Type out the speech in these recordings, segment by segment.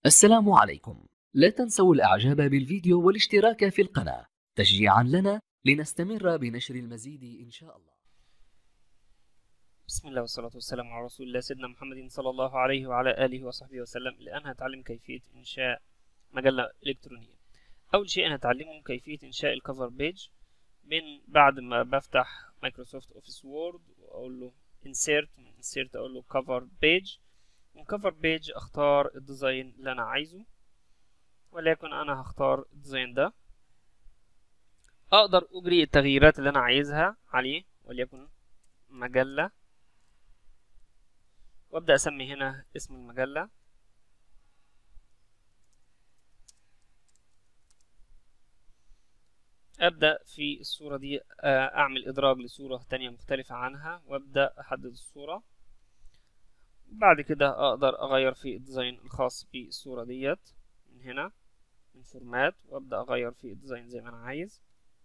السلام عليكم لا تنسوا الإعجاب بالفيديو والاشتراك في القناة تشجيعا لنا لنستمر بنشر المزيد إن شاء الله بسم الله والصلاة والسلام على رسول الله سيدنا محمد صلى الله عليه وعلى آله وصحبه وسلم الآن هتعلم كيفية إنشاء مجلة إلكترونية أول شيء هنتعلمه كيفية إنشاء الكفر بيج من بعد ما بفتح مايكروسوفت أوفيس وورد وأقول له insert من insert أقول له cover page من cover page أختار الديزاين اللي أنا عايزه ولكن أنا هختار الديزاين ده أقدر أجري التغييرات اللي أنا عايزها عليه وليكن مجلة وابدا اسمي هنا اسم المجله ابدا في الصوره دي اعمل ادراج لصوره تانية مختلفه عنها وابدا احدد الصوره بعد كده اقدر اغير في الديزاين الخاص بالصوره ديت من هنا من فورمات وابدا اغير في الديزاين زي ما انا عايز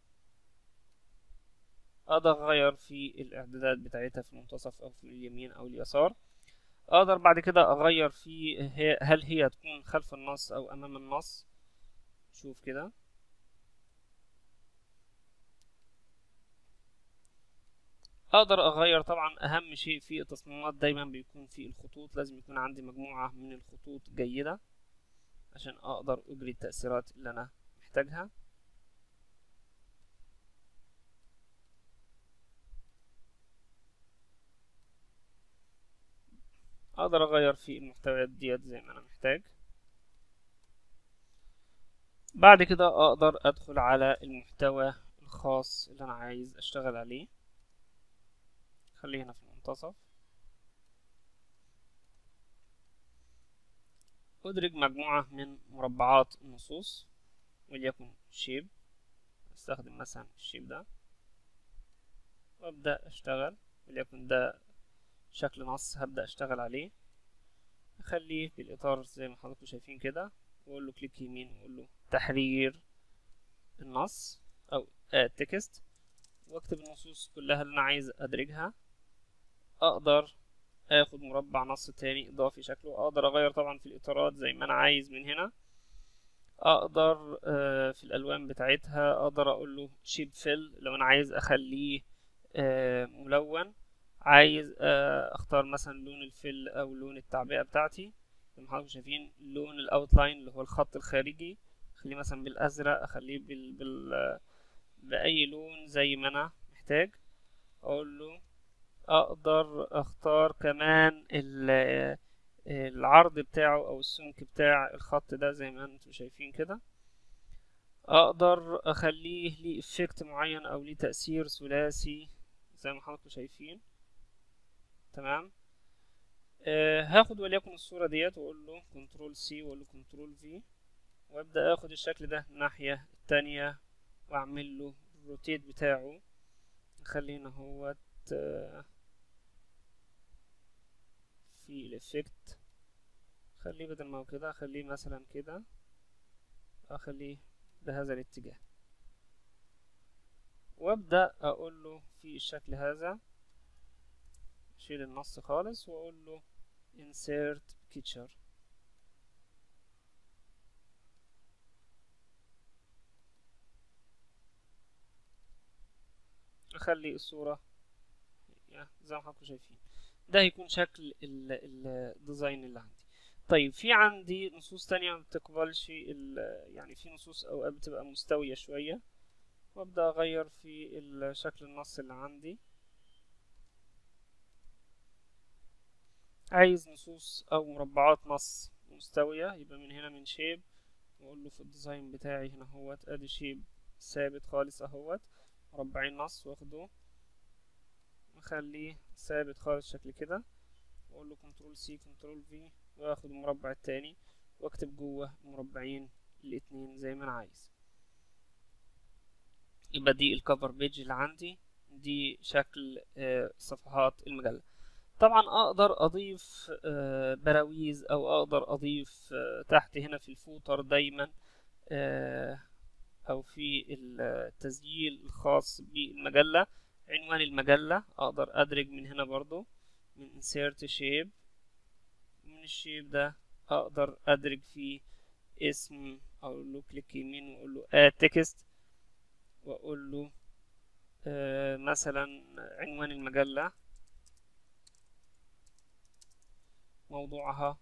اقدر اغير في الاعدادات بتاعتها في المنتصف او في اليمين او اليسار اقدر بعد كده اغير في هل هي تكون خلف النص او امام النص شوف كده اقدر اغير طبعا اهم شيء في التصميمات دايما بيكون في الخطوط لازم يكون عندي مجموعة من الخطوط جيدة عشان اقدر اجري التأثيرات اللي انا محتاجها اقدر اغير في المحتويات ديت زي ما انا محتاج بعد كده اقدر ادخل على المحتوى الخاص اللي انا عايز اشتغل عليه خليه هنا في المنتصف ادرج مجموعة من مربعات النصوص وليكن شيب استخدم مثلا الشيب ده وابدأ اشتغل وليكن ده شكل نص هبدأ اشتغل عليه اخليه بالاطار زي ما حضراتكم شايفين كده واقول له كليك يمين واقول له تحرير النص او تكست واكتب النصوص كلها اللي انا عايز ادرجها اقدر اخد مربع نص تاني اضافي شكله اقدر اغير طبعا في الاطارات زي ما انا عايز من هنا اقدر في الالوان بتاعتها اقدر اقول له شيب فيل لو انا عايز اخليه ملون عايز اختار مثلا لون الفل او لون التعبئه بتاعتي زي ما حضراتكم شايفين لون الاوتلاين اللي هو الخط الخارجي اخليه مثلا بالازرق اخليه بال... بال... باي لون زي ما انا محتاج اقول له اقدر اختار كمان ال... العرض بتاعه او السمك بتاع الخط ده زي ما انتم شايفين كده اقدر اخليه ليه افكت معين او ليه تأثير ثلاثي زي ما حضراتكم شايفين تمام آه هاخد وليكن الصورة ديت واقول له كنترول سي واقول له كنترول في وابدأ اخد الشكل ده الناحية التانية واعمل له الروتيت بتاعه نخليه هو آه في الافكت خليه بدل ما هو كده اخليه مثلا كده اخليه بهذا الاتجاه وابدأ اقول له في الشكل هذا اشيل النص خالص واقول له insert picture اخلي الصورة زي ما حضراتكم شايفين ده هيكون شكل الديزاين اللي عندي طيب في عندي نصوص تانية ما بتقبلش يعني في نصوص اوقات بتبقى مستوية شوية وابدأ اغير في شكل النص اللي عندي عايز نصوص او مربعات نص مستوية يبقى من هنا من شيب واقول له في الديزاين بتاعي هنا اهوت ادي شيب ثابت خالص اهوت مربعين نص واخده اخليه ثابت خالص شكل كده واقول له كنترول سي كنترول في واخد المربع التاني واكتب جوه المربعين الاتنين زي ما انا عايز يبقى دي الكفر بيج اللي عندي دي شكل صفحات المجلة طبعا اقدر اضيف براويز او اقدر اضيف تحت هنا في الفوتر دايما او في التسجيل الخاص بالمجلة عنوان المجلة اقدر ادرج من هنا برضو من insert shape من الشيب ده اقدر ادرج فيه اسم اقول له كليك يمين واقول له اد تكست واقول له آه مثلا عنوان المجلة موضوعها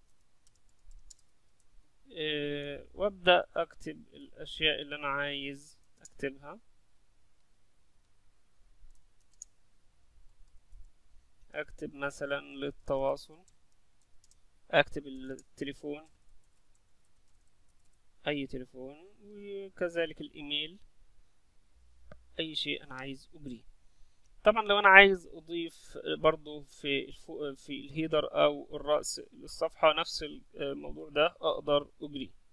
آه وابدأ اكتب الاشياء اللي انا عايز اكتبها اكتب مثلا للتواصل اكتب التليفون اي تليفون وكذلك الايميل اي شيء انا عايز اجريه طبعا لو انا عايز اضيف برضو في الفوق في الهيدر او الرأس للصفحة نفس الموضوع ده اقدر اجريه